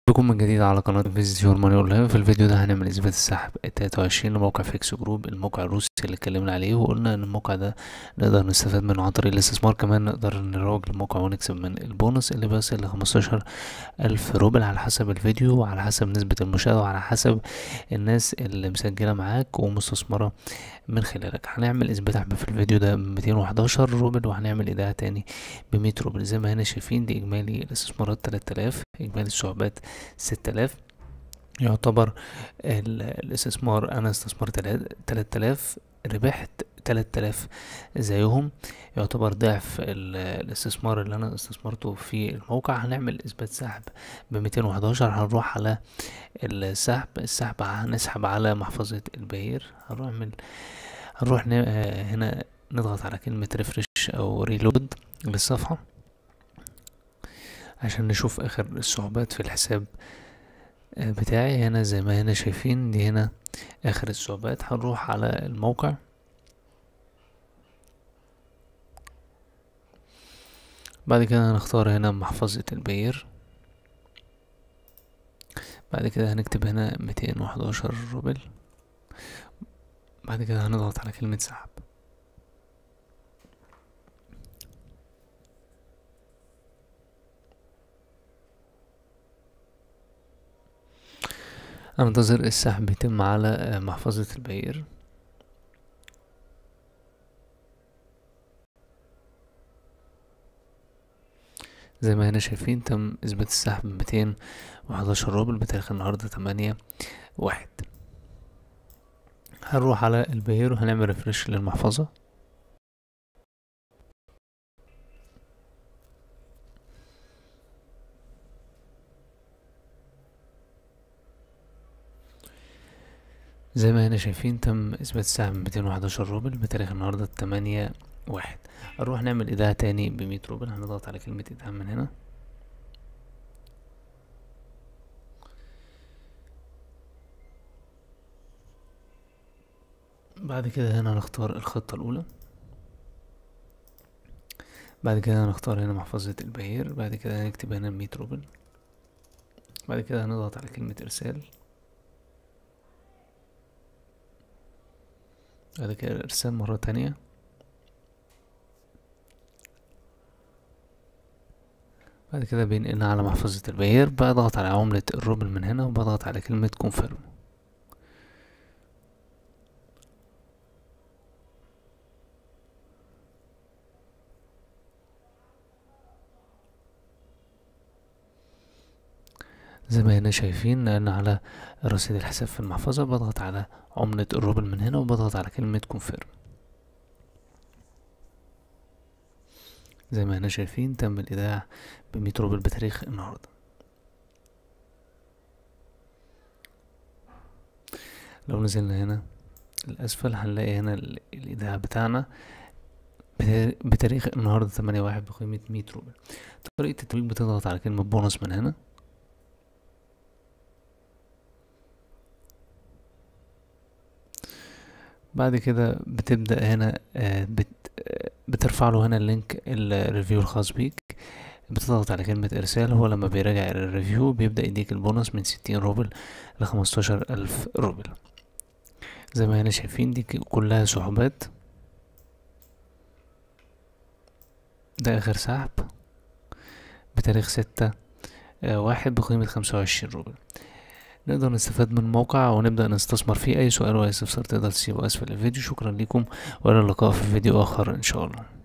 بكم من جديد على قناة فيزيت يور ماني اونلاين في الفيديو ده هنعمل اثبات السحب 23 لموقع فيكس جروب الموقع الروسي اللي اتكلمنا عليه وقلنا ان الموقع ده نقدر نستفاد منه عن طريق الاستثمار كمان نقدر نروج للموقع ونكسب من البونص اللي بيصل ل 15 الف روبل على حسب الفيديو وعلى حسب نسبة المشاهدة وعلى حسب الناس اللي مسجلة معاك ومستثمرة من خلالك هنعمل اثبات سحب في الفيديو ده ب 211 روبل وهنعمل ايداع تاني ب 100 روبل زي ما هنا شايفين دي اجمالي الاستثمارات 3000 اجمالي الصعوبات 6000 يعتبر الاستثمار انا استثمرت 3000 ربحت 3000 زيهم يعتبر ضعف الاستثمار اللي انا استثمرته في الموقع هنعمل اثبات سحب ب 211 هنروح على السحب السحب هنسحب على محفظة البير هنعمل هنروح هنا نضغط على كلمة ريفرش او ريلود للصفحة عشان نشوف اخر الصعوبات في الحساب بتاعي هنا زي ما هنا شايفين دي هنا اخر الصعوبات هنروح على الموقع بعد كده هنختار هنا محفظة البير بعد كده هنكتب هنا ميتين وحداشر روبل بعد كده هنضغط على كلمة سحب انتظر السحب يتم على محفظة البير زي ما هنا شايفين تم اثبات السحب ميتين وحداشر روبل بتاريخ النهاردة تمانية واحد هنروح على البير وهنعمل ريفرش للمحفظة زي ما هنا شايفين تم اثبات السحب ميتين وحداشر روبل بتاريخ النهاردة تمانية واحد نروح نعمل ايداع تاني بمية روبل هنضغط على كلمة ايداع من هنا بعد كده هنا هنختار الخطة الأولى بعد كده هنختار هنا محفظة البير بعد كده هنكتب هنا مية روبل بعد كده هنضغط على كلمة إرسال بعد كده الإرسال مرة تانية بعد كده بينقلنا على محفظة البير بضغط على عملة الروبل من هنا وبضغط على كلمة كونفيرم زي ما هنا شايفين ان على رصيد الحساب في المحفظة بضغط على عملة الروبل من هنا وبضغط على كلمة كونفيرم زي ما هنا شايفين تم الإيداع بمية روبل بتاريخ النهاردة لو نزلنا هنا الأسفل هنلاقي هنا الإيداع بتاعنا بتاريخ النهاردة تمانية واحد بقيمة مية روبل طريقة التطبيق بتضغط على كلمة بونص من هنا بعد كده بتبدأ هنا بت بترفع له هنا اللينك الريفيو الخاص بيك بتضغط على كلمة إرسال هو لما بيراجع الريفيو بيبدأ يديك البونص من ستين روبل لخمستاشر ألف روبل زي ما هنا شايفين دي كلها سحوبات ده آخر سحب بتاريخ ستة واحد بقيمة خمسة وعشرين روبل نقدر نستفاد من الموقع ونبدأ نستثمر فيه أي سؤال أو أي استفسار تقدر تسيبه أسفل الفيديو شكرا لكم وإلى اللقاء في فيديو آخر إن شاء الله